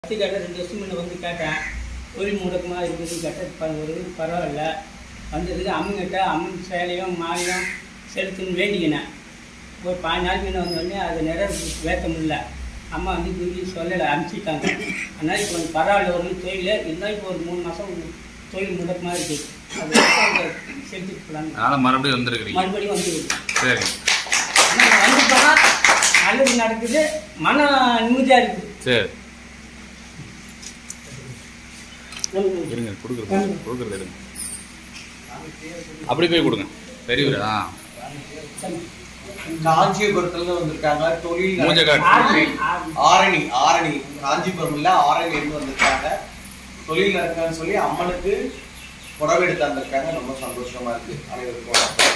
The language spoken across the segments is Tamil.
பத்து கேட்டேன் ரெண்டு வருஷம் முன்ன வந்து கேட்டேன் தொழில் முடக்கமாக இருக்குதுன்னு கேட்டேன் இப்போ ஒரு பரவாயில்ல வந்ததுக்கு அம்மங்கிட்ட அம்மன் சேலையும் மாலையும் செலுத்துன்னு வேண்டிக்கினேன் ஒரு பாஞ்சு நாள் முன்ன வந்தோடனே அது நிறைய வேத்த முடியல அம்மா வந்து குருவி சொல்லலை அனுப்பிச்சிட்டாங்க அதனால் இப்போ கொஞ்சம் பரவாயில்ல ஒரு தொழில் இருந்தால் இப்போ ஒரு மூணு மாதம் தொழில் முடக்கமாக இருக்குது அது வந்து செலுத்திட்டு போகலான்னு அதனால மறுபடியும் வந்திருக்கிறீங்க மறுபடியும் வந்து சரி ஆனால் வந்து போனால் நல்லது நடக்குது மன நிம்மதியாக இருக்குது சரி இருங்க கொடுக்குறது கொடுக்குறது எடுங்க அப்படி போய் கொடுங்க பெரியவர் ஆ காஞ்சிபுரத்துல வந்திருக்காங்க தொழில் மூஞ்ச காட்டு. ஆரணி, ஆரணி. ஆரணி ஆரணி காஞ்சிபுரம் இல்ல ஆரணி இருந்து வந்திருக்காங்க தொழில் இருக்கான்னு சொல்லி அம்மனுக்கு புடவை எடுத்து வந்திருக்காங்க ரொம்ப சந்தோஷமா இருக்கு அனைவருக்கும் வணக்கம்.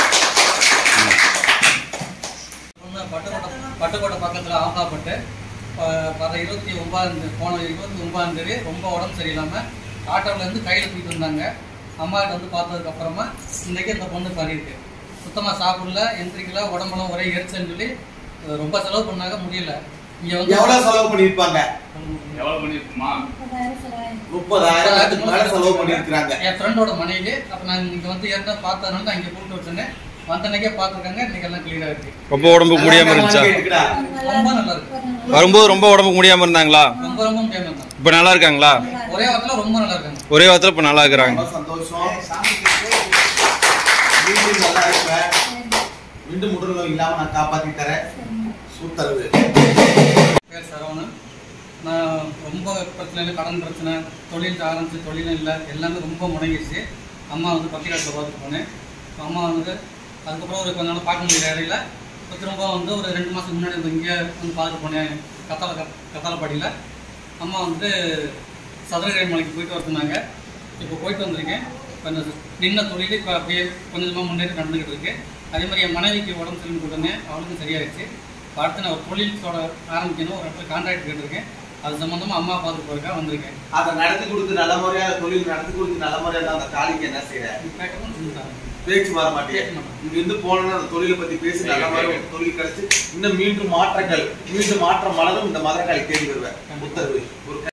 ஒன்று பட்டுக்கோட்டை பட்டுக்கோட்டை பக்கத்தில் ஆகாப்பட்டு வர இருபத்தி ஒன்பதாம் போன இருபத்தி ஒன்பதாம் தேதி ரொம்ப உடம்பு சரியில்லாமல் ஆட்டோவிலேருந்து கையில் தூக்கிட்டு வந்தாங்க அம்மாகிட்ட வந்து பார்த்ததுக்கு அப்புறமா இன்னைக்கு இந்த பொண்ணு பண்ணியிருக்கு சுத்தமாக சாப்பிடல எந்திரிக்கல உடம்பெல்லாம் ஒரே எரிச்சல்னு சொல்லி அஹ் ரொம்ப செலவு பண்ணாங்க முடியல இங்கே வந்து எவ்வளவு செலவு பண்ணிருப்பாங்க எவ்வளோ பண்ணிருக்குமா முப்பதாயிரத்துக்கு மேல செலவு பண்ணிருக்காங்க என் ஃப்ரெண்டோட மனைவி அப்போ நான் இங்கே வந்து ஏற்கனவே பார்த்ததுனால தான் இங்கே கூப்பிட்டு வச்சேன்னே வந்தன்னைக்கே பார்த்துருக்காங்க இன்னைக்கு எல்லாம் கிளியராக இருக்கு ரொம்ப உடம்புக்கு முடியாம இருந்துச்சா கேட்டுக்கடா. ரொம்ப நல்லா இருக்கு வரும்போது ரொம்ப உடம்புக்கு முடியாம இருந்தாங்களா ரொம்ப ரொம்ப முடியாமல் இருந்தாங்க இப்ப நல்லா இருக்காங்களா ஒரே வாரத்தில் ரொம்ப நல்லா இருக்காங்க ஒரே வாரத்துல இப்ப நல்லா இருக்கிறாங்க ரொம்ப சந்தோஷம் மீண்டும் நல்லா இருப்பேன் மீண்டும் உடல் நோய் இல்லாம நான் காப்பாத்தி தரேன் சூத்தரவு பேர் சரவணன் நான் ரொம்ப பிரச்சனை கடன் பிரச்சனை தொழில் ஆரம்பிச்சு தொழிலும் இல்லை எல்லாமே ரொம்ப முடங்கிடுச்சு அம்மா வந்து பத்திரிகாட்டில் பார்த்துட்டு போனேன் அம்மா வந்து அதுக்கப்புறம் ஒரு கொஞ்ச நாள் பார்க்க முடியல இடையில இப்போ திரும்ப வந்து ஒரு ரெண்டு மாதத்துக்கு முன்னாடி வந்து இங்கே வந்து பார்த்துட்டு போனேன் கத்தால கத்தாலப்பாடியில் அம்மா வந்து சதுரகிரி மலைக்கு போயிட்டு வர சொன்னாங்க இப்போ போயிட்டு வந்திருக்கேன் இப்போ இந்த நின்ன தொழில் இப்போ அப்படியே கொஞ்சம் கொஞ்சமாக முன்னேறி நடந்துக்கிட்டு இருக்கு அதே மாதிரி என் மனைவிக்கு உடம்பு சரியில்லை உடனே அவளுக்கும் சரியாயிடுச்சு இப்போ அடுத்து நான் ஒரு தொழில் தொட ஆரம்பிக்கணும் ஒரு இடத்துல கான்ட்ராக்ட் கேட்டிருக்கேன் அது சம்மந்தமாக அம்மா பார்த்துட்டு போயிருக்கா வந்திருக்கேன் அதை நடத்தி கொடுத்து நல்ல முறையா தொழில் நடத்தி கொடுத்து நல்ல முறையா இருந்தா அந்த தாலிக்கு என்ன செய்யற கேட்கவும் செஞ்சுட்டாங்க பேச்சு வர மாட்டேன் பேச மாட்டேன். இங்க இருந்து போனோம்னா அந்த தொழிலை பத்தி பேசி நல்ல மாதிரி ஒரு தொழில் கிடைச்சு இன்னும் மீண்டும் மாற்றங்கள் மீண்டும் மாற்றம் மலரும் இந்த மதுரக்காளி தேடி வருவேன் உத்தரவு ஒரு